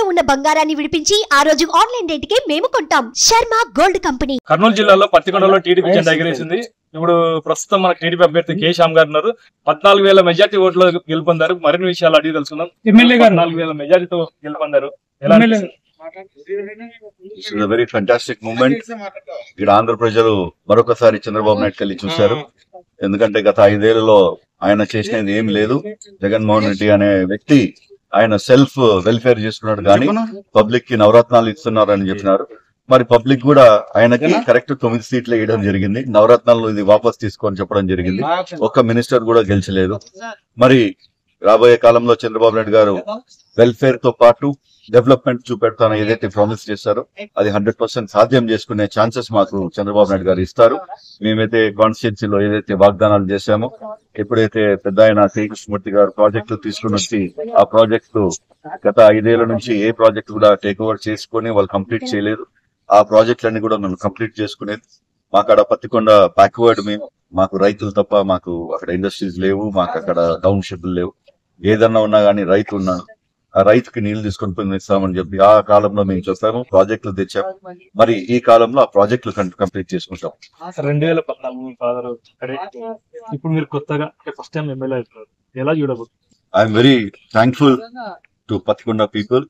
ఉన్న బంగారాన్ని విడిపించి ఆ రోజు ఆన్లైన్ రేటుకే మేము కొంటాం శర్మ గోల్డ్ కంపెనీ కర్నూలు జిల్లాలో పత్తికొండలో టీడీపీ జెండా ఎగిరేసింది ఇప్పుడు ప్రస్తుతం మన టీడీపీ అభ్యర్థి కే శ్యామ్ గారు ఉన్నారు పద్నాలుగు వేల మెజార్టీ ఓట్లు గెలుపొందారు మరిన్ని విషయాలు అడిగి తెలుసుకుందాం ఎమ్మెల్యే గారు నాలుగు వేల మెజార్టీతో గెలుపొందారు ఎలా MLA it's very fantastic moment ఇక్కడ ఆంధ్ర ప్రజలు మరొకసారి చంద్రబాబు నాయుడు వెళ్ళి చూశారు ఎందుకంటే గత ఐదేళ్లలో ఆయన చేసినది ఏం లేదు జగన్మోహన్ రెడ్డి అనే వ్యక్తి ఆయన సెల్ఫ్ వెల్ఫేర్ చేసుకున్నాడు కానీ పబ్లిక్ కి నవరత్నాలు ఇస్తున్నారు అని చెప్పినారు మరి పబ్లిక్ కూడా ఆయనకి కరెక్ట్ తొమ్మిది సీట్లు వేయడం జరిగింది నవరత్నాలు ఇది వాపస్ తీసుకొని చెప్పడం జరిగింది ఒక్క మినిస్టర్ కూడా గెలిచలేదు మరి రాబోయే కాలంలో చంద్రబాబు నాయుడు గారు వెల్ఫేర్ తో పాటు డెవలప్మెంట్ చూపెడతాను ఏదైతే ప్రామిస్ చేశారో అది హండ్రెడ్ పర్సెంట్ సాధ్యం చేసుకునే ఛాన్సెస్ మాకు చంద్రబాబు నాయుడు గారు ఇస్తారు మేమైతే కాన్స్టిట్యున్సీలో ఏదైతే వాగ్దానాలు చేశామో ఎప్పుడైతే పెద్ద ఆయన శ్రీకృష్ణమూర్తి గారు ప్రాజెక్టు తీసుకుని వచ్చి ఆ ప్రాజెక్టు గత ఐదేళ్ల నుంచి ఏ ప్రాజెక్ట్ కూడా టేక్ ఓవర్ చేసుకొని వాళ్ళు కంప్లీట్ చేయలేదు ఆ ప్రాజెక్టులన్నీ కూడా మనం కంప్లీట్ చేసుకునేది మాకాడ పత్తికొండ బ్యాక్వర్డ్ మేము మాకు రైతులు తప్ప మాకు అక్కడ ఇండస్ట్రీస్ లేవు మాకు అక్కడ టౌన్షిప్లు లేవు ఏదన్నా ఉన్నా కానీ రైతు ఉన్నాడు ఆ రైతుకి నీళ్లు తీసుకొని పోయి ఇస్తామని చెప్పి ఆ కాలంలో మేము చెప్పాము ప్రాజెక్టులు తెచ్చాము మరి ఈ కాలంలో ఆ ప్రాజెక్టులు కంప్లీట్ చేసుకుంటాం రెండు వేల పద్నాలుగు మీ ఫాదర్ అక్కడే ఇప్పుడు మీరు కొత్తగా ఫస్ట్ టైం ఎమ్మెల్యే అవుతున్నారు ఎలా చూడబోతున్నారు I'm very thankful to Pattikonda people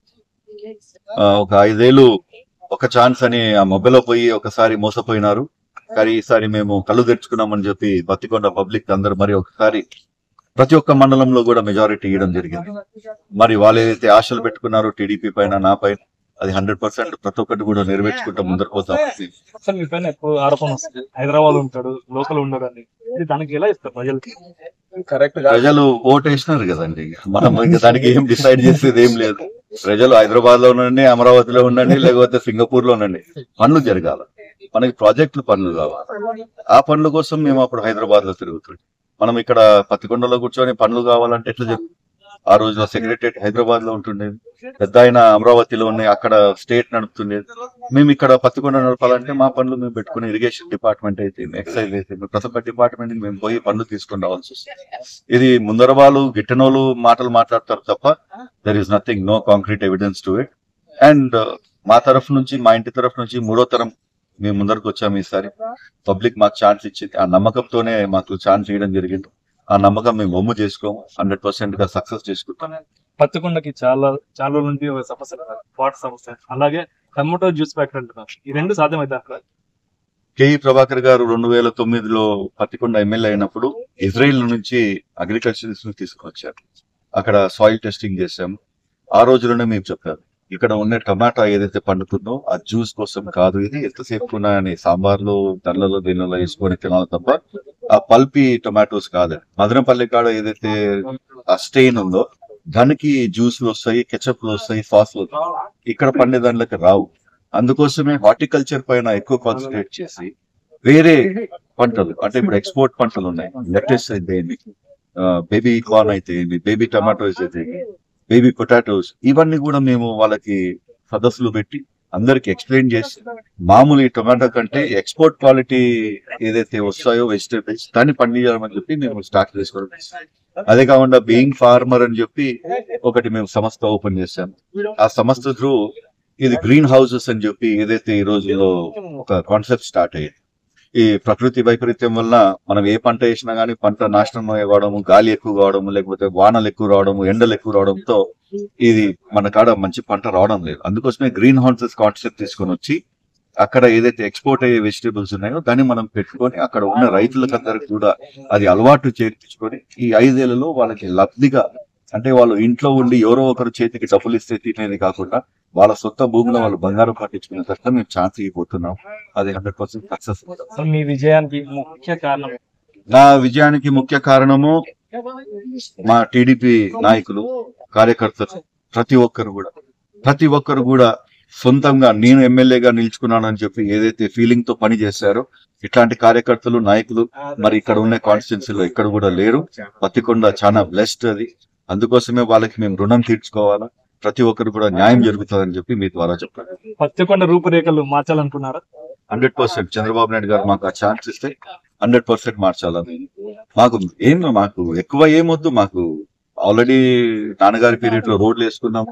ఒక ఐదేళ్ళు ఒక ఛాన్స్ అని ఆ మొబైల్లో పోయి ఒకసారి మోసపోయినారు కానీ ఈసారి మేము కళ్ళు తెరుచుకున్నామని చెప్పి పత్తికొండ పబ్లిక్ అందరు మరి ఒకసారి ప్రతి ఒక్క మండలంలో కూడా మెజారిటీ ఇవ్వడం జరిగింది మరి వాళ్ళు ఏదైతే ఆశలు పెట్టుకున్నారో టీడీపీ పైన నా పైన అది హండ్రెడ్ పర్సెంట్ ప్రతి ఒక్కటి కూడా నెరవేర్చుకుంటా ముందరకు పోతాం అసలు మీ పైన ఎక్కువ ఆరోపణ వస్తుంది హైదరాబాద్ ఉంటాడు లోకల్ ఉండడు అని ఇది దానికి ఎలా ఇస్తారు ప్రజలకి కరెక్ట్ ప్రజలు ఓటు వేసినారు కదండి మనం ఇంకా దానికి ఏం డిసైడ్ చేసేది ఏం లేదు ప్రజలు హైదరాబాద్ లో ఉండండి అమరావతిలో ఉండండి లేకపోతే సింగపూర్ లో ఉండండి పనులు జరగాల మనకి ప్రాజెక్టులు పనులు కావాలి ఆ పనుల కోసం మేము అప్పుడు హైదరాబాద్ లో తిరుగుతున్నాం మనం ఇక్కడ పత్తికొండలో కూర్చొని పనులు కావాలంటే ఎట్లా చెప్పు ఆ రోజులో సెక్రటరియట్ హైదరాబాద్ లో ఉంటుండేది పెద్ద ఆయన అమరావతిలో ఉన్నాయి అక్కడ స్టేట్ నడుపుతుండేది మేము ఇక్కడ పత్తికొండ నడపాలంటే మా పనులు మేము పెట్టుకుని ఇరిగేషన్ డిపార్ట్మెంట్ అయితే ఎక్సైజ్ అయితే ప్రతి ఒక్క డిపార్ట్మెంట్ మేము పోయి పనులు తీసుకొని రావాల్సి వస్తుంది ఇది ముందర వాళ్ళు గిట్టనోళ్ళు మాటలు మాట్లాడతారు తప్ప there is nothing no concrete evidence to it and మా తరఫు నుంచి మా ఇంటి తరఫు నుంచి మూడో తరం మేము ముందరకు వచ్చాము ఈసారి పబ్లిక్ మాకు ఛాన్స్ ఇచ్చింది ఆ నమ్మకంతోనే మాకు ఛాన్స్ ఇవ్వడం జరిగింది ఆ నమ్మకం మేము ఒమ్ము చేసుకోము హండ్రెడ్ పర్సెంట్ గా సక్సెస్ చేసుకుంటాం పత్తికొండకి చాలా చాలా రోజుల నుండి ఒక సమస్య ఉన్నారు. వాటర్ సమస్య అలాగే టమోటో జ్యూస్ ప్యాకెట్ అంటున్నారు ఈ రెండు సాధ్యమైతే అక్కడ కేఈ ప్రభాకర్ గారు రెండు వేల తొమ్మిదిలో పత్తికొండ ఎమ్మెల్యే అయినప్పుడు ఇజ్రాయిల్ నుంచి అగ్రికల్చర్ తీసుకొచ్చారు అక్కడ సాయిల్ టెస్టింగ్ చేశాము ఆ రోజులోనే మేము చెప్పారు ఇక్కడ ఉన్న టమాటా ఏదైతే పండుతుందో ఆ జ్యూస్ కోసం కాదు ఇది ఎంతసేపు ఉన్నా అని సాంబార్లో దానిలో దీనిలో వేసుకొని తినాలి తప్ప ఆ పల్పి టొమాటోస్ కాదు మదనపల్లి కాడ ఏదైతే ఆ స్టెయిన్ ఉందో దానికి జ్యూస్లు వస్తాయి కెచప్లు వస్తాయి సాస్లు ఇక్కడ పండే దానిలోకి రావు అందుకోసమే హార్టికల్చర్ పైన ఎక్కువ కాన్సన్ట్రేట్ చేసి వేరే పంటలు అంటే ఇప్పుడు ఎక్స్పోర్ట్ పంటలు ఉన్నాయి లెటెస్ అయితే ఏమి బేబీ కార్న్ అయితే ఏమి బేబీ టమాటోస్ అయితే ఏమి బేబీ పొటాటోస్ ఇవన్నీ కూడా మేము వాళ్ళకి సదస్సులు పెట్టి అందరికి ఎక్స్ప్లెయిన్ చేసి మామూలు ఈ టొమాటో కంటే ఎక్స్పోర్ట్ క్వాలిటీ ఏదైతే వస్తాయో వెజిటేబుల్స్ దాన్ని పండించాలని చెప్పి మేము స్టార్ట్ చేసుకోవడం అదే కాకుండా బీయింగ్ ఫార్మర్ అని చెప్పి ఒకటి మేము సంస్థ ఓపెన్ చేశాము ఆ సంస్థ త్రూ ఇది గ్రీన్ హౌసెస్ అని చెప్పి ఏదైతే ఈ రోజులో ఒక కాన్సెప్ట్ స్టార్ట్ అయ్యింది ఈ ప్రకృతి వైపరీత్యం వల్ల మనం ఏ పంట వేసినా గానీ పంట నాశనం కావడము గాలి ఎక్కువ కావడము లేకపోతే వానలు ఎక్కువ రావడము ఎండలు ఎక్కువ రావడంతో ఇది మన కాడ మంచి పంట రావడం లేదు అందుకోసమే గ్రీన్ హౌసెస్ కాన్సెప్ట్ తీసుకొని వచ్చి అక్కడ ఏదైతే ఎక్స్పోర్ట్ అయ్యే వెజిటేబుల్స్ ఉన్నాయో దాన్ని మనం పెట్టుకొని అక్కడ ఉన్న రైతులకందరికి కూడా అది అలవాటు చేర్చుకొని ఈ ఐదేళ్లలో వాళ్ళకి లబ్ధిగా అంటే వాళ్ళు ఇంట్లో ఉండి ఎవరో ఒకరు చేతికి డబ్బులు ఇస్తే తినేది కాకుండా వాళ్ళ సొంత భూమిలో వాళ్ళు బంగారం పట్టించుకునే తట్టు మేము ఛాన్స్ ఇవ్వబోతున్నాం అది హండ్రెడ్ పర్సెంట్ సక్సెస్ అసలు మీ విజయానికి ముఖ్య కారణం నా విజయానికి ముఖ్య కారణము మా టీడీపీ నాయకులు కార్యకర్తలు ప్రతి ఒక్కరు కూడా ప్రతి ఒక్కరు కూడా సొంతంగా నేను ఎమ్మెల్యేగా నిలుచుకున్నానని చెప్పి ఏదైతే ఫీలింగ్ తో పని చేశారో ఇట్లాంటి కార్యకర్తలు నాయకులు మరి ఇక్కడ ఉన్న కాన్స్టిట్యున్సీలో ఇక్కడ కూడా లేరు పత్తికొండ చాలా బ్లెస్డ్ అది అందుకోసమే వాళ్ళకి మేము రుణం తీర్చుకోవాలా ప్రతి ఒక్కరు కూడా న్యాయం జరుగుతుందని చెప్పి మీ ద్వారా చెప్తాను పత్తికొండ రూపురేఖలు మార్చాలనుకున్నారా హండ్రెడ్ పర్సెంట్ చంద్రబాబు నాయుడు గారు మాకు ఆ ఛాన్స్ ఇస్తే హండ్రెడ్ పర్సెంట్ మార్చాలని మాకు ఏం మాకు ఎక్కువ ఏమొద్దు మాకు ఆల్రెడీ నాన్నగారి పీరియడ్ లో రోడ్లు వేసుకున్నాము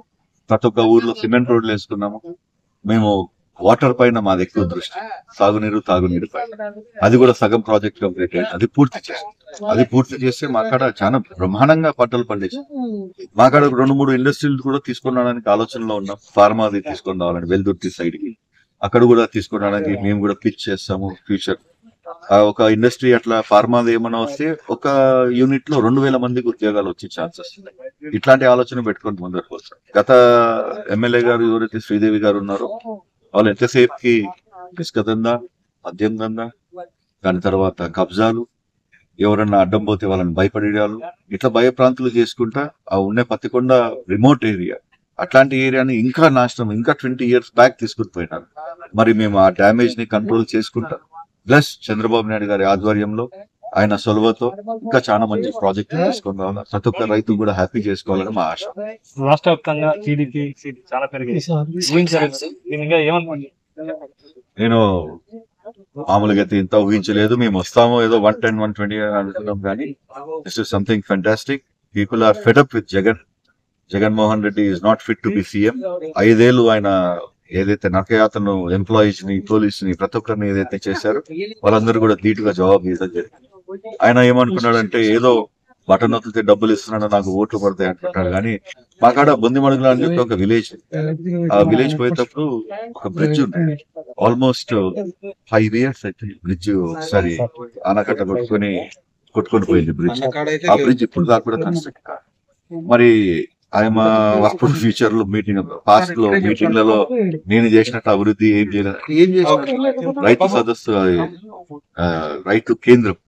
ప్రతి ఒక్క ఊర్లో సిమెంట్ రోడ్లు వేసుకున్నాము మేము వాటర్ పైన మాది ఎక్కువ దృష్టి సాగునీరు తాగునీరు పైన అది కూడా సగం ప్రాజెక్ట్ కంప్లీట్ అయింది అది పూర్తి చేస్తాం అది పూర్తి చేస్తే మా కాడ చాలా బ్రహ్మాండంగా పంటలు పండించాం మా కాడ ఒక రెండు మూడు ఇండస్ట్రీలు కూడా తీసుకొని రావడానికి ఆలోచనలో ఉన్నాం ఫార్మాది తీసుకొని రావాలని వెల్దుర్తి సైడ్ కి అక్కడ కూడా తీసుకొని రావడానికి మేము కూడా పిచ్ చేస్తాము ఫ్యూచర్ ఒక ఇండస్ట్రీ అట్లా ఫార్మాది ఏమైనా వస్తే ఒక యూనిట్ లో రెండు వేల మందికి ఉద్యోగాలు వచ్చే ఛాన్సెస్ ఇట్లాంటి ఆలోచన పెట్టుకొని ముందరకు వస్తాం గత ఎమ్మెల్యే గారు ఎవరైతే శ్రీదేవి గారు ఉన్నారో వాళ్ళు ఎంతసేపుకి ఇసుక దందా మద్యం దందా దాని తర్వాత కబ్జాలు ఎవరన్నా అడ్డం పోతే వాళ్ళని భయపడేయాలు ఇట్లా భయప్రాంతులు చేసుకుంటా ఆ ఉండే పత్తికొండ రిమోట్ ఏరియా అట్లాంటి ఏరియాని ఇంకా నాశనం ఇంకా ట్వంటీ ఇయర్స్ బ్యాక్ తీసుకుని పోయినారు మరి మేము ఆ డ్యామేజ్ ని కంట్రోల్ చేసుకుంటాం ప్లస్ చంద్రబాబు నాయుడు గారి ఆధ్వర్యంలో ఆయన సొలవతో ఇంకా చాలా మంచి ప్రాజెక్ట్ తీసుకొని రావాలి ప్రతి ఒక్క రైతు కూడా హ్యాపీ చేసుకోవాలని మా ఆశ రాష్ట్ర వ్యాప్తంగా టీడీపీ సీట్ చాలా పెరిగింది ఊహించలేదు దీని ఇంకా ఏమనుకోండి నేను మామూలుగా అయితే ఇంత ఊహించలేదు మేము వస్తామో ఏదో వన్ టెన్ వన్ ట్వంటీ అనుకున్నాం కానీ this is something fantastic people are fed up with Jagan Jaganmohan Reddy is not fit to be CM ఐదేళ్లు ఆయన ఏదైతే నరకయాతను ఎంప్లాయీస్ ని పోలీస్ ని ప్రతి ఒక్కరిని ఏదైతే చేశారో వాళ్ళందరూ కూడా ధీటుగా జవాబు ఇవ్వడం జరిగింది ఆయన ఏమనుకున్నాడంటే ఏదో బటన్ నొక్కితే డబ్బులు ఇస్తున్నాడు నాకు ఓట్లు పడతాయి అనుకుంటాడు కానీ మా కాడ బొంది మడుగుల అని చెప్పి ఒక విలేజ్ ఆ విలేజ్ పోయేటప్పుడు ఒక బ్రిడ్జ్ ఉంది ఆల్మోస్ట్ ఫైవ్ ఇయర్స్ అయితే బ్రిడ్జ్ ఒకసారి ఆనకట్ట కొట్టుకొని కొట్టుకొని పోయింది బ్రిడ్జ్ ఆ బ్రిడ్జ్ ఇప్పుడు దాకా కూడా కన్స్ట్రక్ట్ కాదు మరి ఆయన అప్పుడు ఫ్యూచర్ లో మీటింగ్ పాస్ట్ లో మీటింగ్లలో నేను చేసినట్టు అభివృద్ధి ఏం చేయలేదు ఏం చేసిన రైతు సదస్సు అది, ఆ, రైతు కేంద్రం